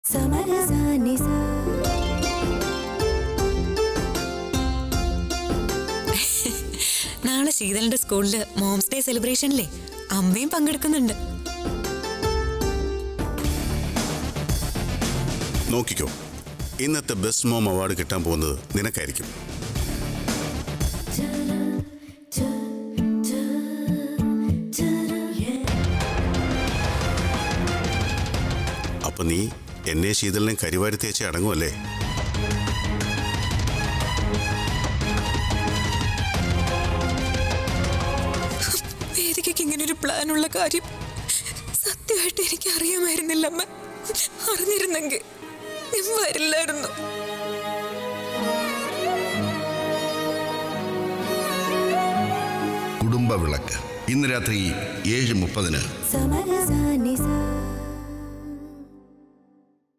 നാളെ ശീതളിന്റെ സ്കൂളില് moms day സെലിബ്രേഷനിലെ അമ്മയും പങ്കെടുക്കുന്നുണ്ട് നോക്കിക്കോ ഇന്നത്തെ ബെസ്റ്റ് മോം അവാർഡ് കിട്ടാൻ പോകുന്നത് നിനക്കായിരിക്കും അപ്പൊ നീ എന്നെ ശീതളിനെ കരിവാരി തേച്ച് അടങ്ങുമല്ലേ വേദികയ്ക്ക് ഇങ്ങനെ ഒരു പ്ലാൻ ഉള്ള കാര്യം സത്യമായിട്ട് എനിക്ക് അറിയാമായിരുന്നില്ല അമ്മ അറിഞ്ഞിരുന്നെങ്കിൽ ഞാൻ വരില്ലായിരുന്നു കുടുംബ വിളക്ക് ഇന്ന് രാത്രി ഏഴ് മുപ്പതിന് സമരസാനിസ